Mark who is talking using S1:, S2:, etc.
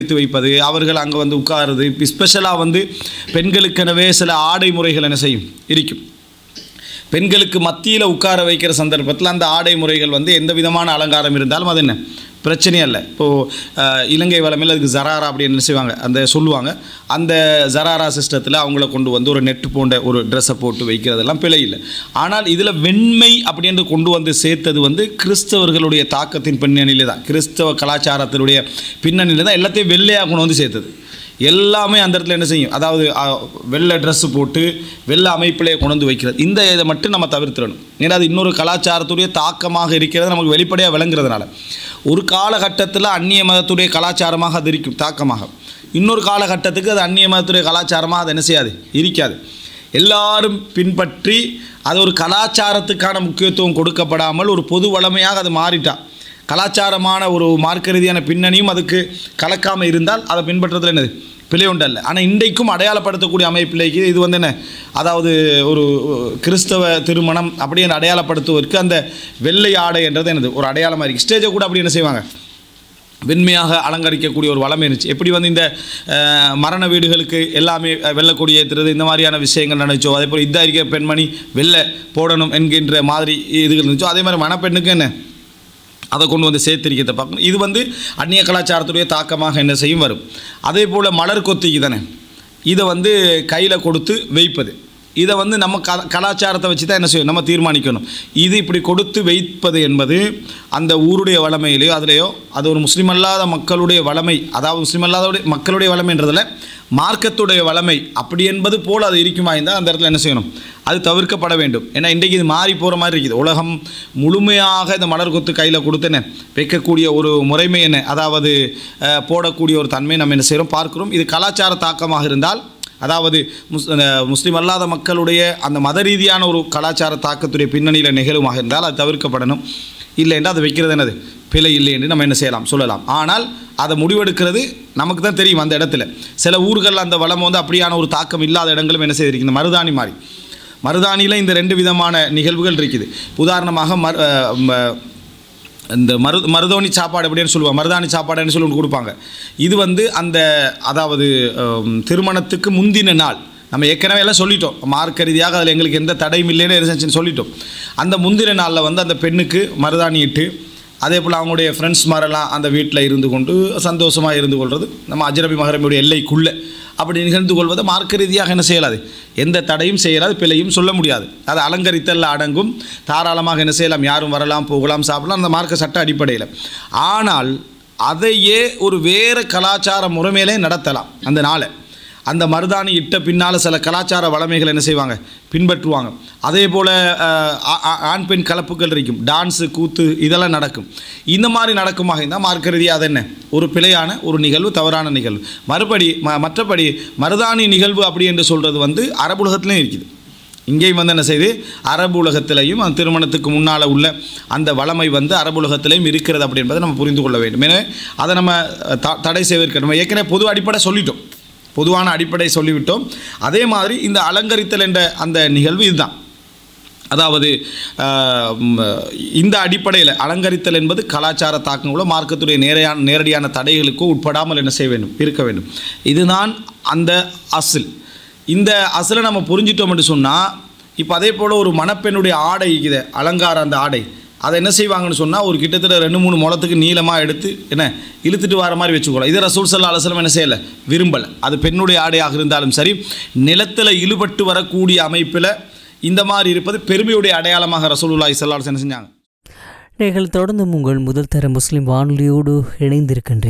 S1: வைத்து வைப்பது அவர்கள் அங்கே வந்து உட்காருது ஸ்பெஷலாக வந்து பெண்களுக்கெனவே சில ஆடை முறைகள் என்ன செய்யும் இருக்கும் பெண்களுக்கு மத்தியில் உட்கார வைக்கிற சந்தர்ப்பத்தில் அந்த ஆடை முறைகள் வந்து எந்த விதமான அலங்காரம் இருந்தாலும் அது என்ன பிரச்சனையே இல்லை இப்போது இலங்கை வளமையில் அதுக்கு ஜராரா அப்படின்னு என்ன செய்வாங்க அந்த சொல்லுவாங்க அந்த ஜராரா சிஸ்டத்தில் அவங்கள கொண்டு வந்து ஒரு நெட்டு போன்ற ஒரு ட்ரெஸ்ஸை போட்டு வைக்கிறதெல்லாம் பிழை இல்லை ஆனால் இதில் வெண்மை அப்படின்னு கொண்டு வந்து சேர்த்தது வந்து கிறிஸ்தவர்களுடைய தாக்கத்தின் பின்னணியில் தான் கிறிஸ்தவ கலாச்சாரத்தினுடைய பின்னணியில் தான் எல்லாத்தையும் வெள்ளையாக கொண்டு வந்து சேர்த்தது எல்லாமே அந்த இடத்துல என்ன செய்யும் அதாவது அ, வெள்ளை ட்ரெஸ்ஸு போட்டு வெள்ளை அமைப்பிலே கொண்டு வந்து வைக்கிறது இந்த இதை மட்டும் நம்ம தவிர்த்திடணும் ஏன்னா அது இன்னொரு கலாச்சாரத்துடைய தாக்கமாக இருக்கிறது நமக்கு வெளிப்படையாக விளங்குறதுனால ஒரு காலகட்டத்தில் அந்நிய மதத்துடைய கலாச்சாரமாக அது இருக்கும் தாக்கமாக இன்னொரு காலகட்டத்துக்கு அது அந்நிய மதத்துடைய கலாச்சாரமாக அது என்ன செய்யாது இருக்காது எல்லாரும் பின்பற்றி அது ஒரு கலாச்சாரத்துக்கான முக்கியத்துவம் கொடுக்கப்படாமல் ஒரு பொது வளமையாக அது மாறிட்டா கலாச்சாரமான ஒரு மார்க்க ரீதியான பின்னணியும் அதுக்கு கலக்காமல் இருந்தால் அதை பின்பற்றதுல என்னது பிழை உண்டல்ல ஆனால் இன்றைக்கும் அடையாளப்படுத்தக்கூடிய அமைப்பிலேக்கு இது வந்து என்ன அதாவது ஒரு கிறிஸ்தவ திருமணம் அப்படியே அடையாளப்படுத்துவதற்கு அந்த வெள்ளை ஆடை என்றது என்னது ஒரு அடையாளமாக இருக்குது ஸ்டேஜை கூட அப்படி என்ன செய்வாங்க வெண்மையாக அலங்கரிக்கக்கூடிய ஒரு வளம் இருந்துச்சு எப்படி வந்து இந்த அஹ், மரண வீடுகளுக்கு எல்லாமே அஹ், வெள்ளக்கொடி ஏற்றுறது இந்த மாதிரியான விஷயங்கள் நினைச்சோ அதே போல் இதாக இருக்க பெண்மணி வெள்ளை போடணும் என்கின்ற மாதிரி இதுகள் இருந்துச்சோ அதே மாதிரி மணப்பெண்ணுக்கு என்ன அதை கொண்டு வந்து சேர்த்திருக்கிறத பார்க்கணும் இது வந்து அந்நிய கலாச்சாரத்துடைய தாக்கமாக என்ன செய்யும் வரும் அதே போல் மலர் கொத்திக்கு தானே இதை வந்து கையில் கொடுத்து வைப்பது இதை வந்து நம்ம க கலாச்சாரத்தை வச்சு தான் என்ன செய்யும் நம்ம தீர்மானிக்கணும் இது இப்படி கொடுத்து வைப்பது என்பது அந்த ஊருடைய வளமையிலையோ அதுலேயோ அது ஒரு முஸ்லீம் அல்லாத மக்களுடைய வளமை அதாவது முஸ்லீம் அல்லாத மக்களுடைய வளமைன்றதில் மார்க்கத்துடைய வளமை அப்படி என்பது போல் அது இருக்குமா இருந்தால் அந்த இடத்துல என்ன செய்யணும் அது தவிர்க்கப்பட வேண்டும் ஏன்னா இன்றைக்கு இது மாறி போகிற மாதிரி இருக்குது உலகம் முழுமையாக இந்த மலர் கொத்து கையில் கொடுத்தன வைக்கக்கூடிய ஒரு முறைமை என்ன அதாவது அஹ், போடக்கூடிய ஒரு தன்மை நம்ம என்ன செய்கிறோம் பார்க்கிறோம் இது கலாச்சார தாக்கமாக இருந்தால் அதாவது முஸ் அந்த முஸ்லீம் அல்லாத மக்களுடைய அந்த மத ரீதியான ஒரு கலாச்சார தாக்கத்துடைய பின்னணியில் நிகழுமாக இருந்தால் அது தவிர்க்கப்படணும் இல்லை என்றால் அதை வைக்கிறது என்னது பிழை இல்லை என்று நம்ம என்ன செய்யலாம் சொல்லலாம் ஆனால் அதை முடிவெடுக்கிறது நமக்கு தான் தெரியும் அந்த இடத்துல சில ஊர்களில் அந்த வளம் வந்து அப்படியான ஒரு தாக்கம் இல்லாத இடங்களும் என்ன செய்திருக்கு இந்த மருதாணி மாதிரி மருதாணியில் இந்த ரெண்டு விதமான நிகழ்வுகள் இருக்குது உதாரணமாக மர் அஹ் ம- இந்த மரு மருதோணி சாப்பாடு அப்படின்னு சொல்லுவாங்க மருதாணி சாப்பாடுன்னு சொல்லி ஒன்று கொடுப்பாங்க இது வந்து அந்த அதாவது ஹம், திருமணத்துக்கு முந்தின நாள் நம்ம ஏற்கனவே எல்லாம் சொல்லிட்டோம் மார்க்க ரீதியாக அதில் எங்களுக்கு எந்த தடையும் இல்லைன்னு இருந்துச்சுன்னு சொல்லிட்டோம் அந்த முந்தின நாளில் வந்து அந்த பெண்ணுக்கு மருதாணி இட்டு அதே போல் அவங்களுடைய ஃப்ரெண்ட்ஸ் மாதிரிலாம் அந்த வீட்டில் இருந்து கொண்டு சந்தோஷமாக இருந்து கொள்வது நம்ம அஜரபி மகரமியுடைய எல்லைக்குள்ளே அப்படி நிகழ்ந்து கொள்வதை மார்க்க ரீதியாக என்ன செய்யலாது எந்த தடையும் செய்யலாது பிழையும் சொல்ல முடியாது அது அலங்கரித்தல் அடங்கும் தாராளமாக என்ன செய்யலாம் யாரும் வரலாம் போகலாம் சாப்பிடலாம் அந்த மார்க்க சட்ட அடிப்படையில் ஆனால் அதையே ஒரு வேறு கலாச்சார முறைமையிலே நடத்தலாம் அந்த நாளை அந்த மருதாணி இட்ட பின்னால் சில கலாச்சார வளமைகள் என்ன செய்வாங்க பின்பற்றுவாங்க அதே போல் ஆண் பெண் கலப்புகள் இருக்கும் டான்ஸு கூத்து இதெல்லாம் நடக்கும் இந்த மாதிரி நடக்குமாக இருந்தால் மார்க்க ரீதியாக அது என்ன ஒரு பிழையான ஒரு நிகழ்வு தவறான நிகழ்வு மறுபடி ம மற்றபடி மருதாணி நிகழ்வு அப்படி என்று சொல்கிறது வந்து அரபுலகத்துலேயும் இருக்குது இங்கேயும் வந்து என்ன செய்யுது அரபு உலகத்திலையும் அந்த திருமணத்துக்கு முன்னால் உள்ள அந்த வளமை வந்து அரபு உலகத்திலையும் இருக்கிறது அப்படி என்பதை நம்ம புரிந்து கொள்ள வேண்டும் எனவே அதை நம்ம த தடை செய்வதற்கு நம்ம ஏற்கனவே பொது அடிப்படை சொல்லிட்டோம் பொதுவான அடிப்படை சொல்லிவிட்டோம் அதே மாதிரி இந்த அலங்கரித்தல் என்ற அந்த நிகழ்வு இதுதான் அதாவது ஆஹ், ம், இந்த அடிப்படையில் அலங்கரித்தல் என்பது கலாச்சார தாக்கங்களோ மார்க்கத்துடைய நேரையான நேரடியான தடைகளுக்கோ உட்படாமல் என்ன செய்ய வேண்டும் இருக்க வேண்டும் இதுதான் அந்த அசில் இந்த அசிலை நம்ம புரிஞ்சிட்டோம் என்று சொன்னால் இப்போ அதே போல் ஒரு மணப்பெண்ணுடைய ஆடை இருக்குது அலங்கார அந்த ஆடை அதை என்ன செய்வாங்கன்னு சொன்னால் ஒரு கிட்டத்தட்ட ரெண்டு மூணு முளத்துக்கு நீளமாக எடுத்து என்ன இழுத்துட்டு வர மாதிரி வச்சுக்கோலாம் இதை ரசூல் சல்லா அலுவலம் என்ன செய்யலை விரும்பலை அது பெண்ணுடைய ஆடையாக இருந்தாலும் சரி நிலத்தில் இழுபட்டு வரக்கூடிய அமைப்பில் இந்த மாதிரி இருப்பது பெருமையுடைய அடையாளமாக ரசூலுல்லாஹி ஸல்லல்லாஹு அலைஹி வஸல்லம் என்ன செஞ்சாங்க
S2: நீங்கள் தொடர்ந்து உங்கள் முதல் தர முஸ்லிம் வானொலியோடு இணைந்திருக்கின்றீர்கள்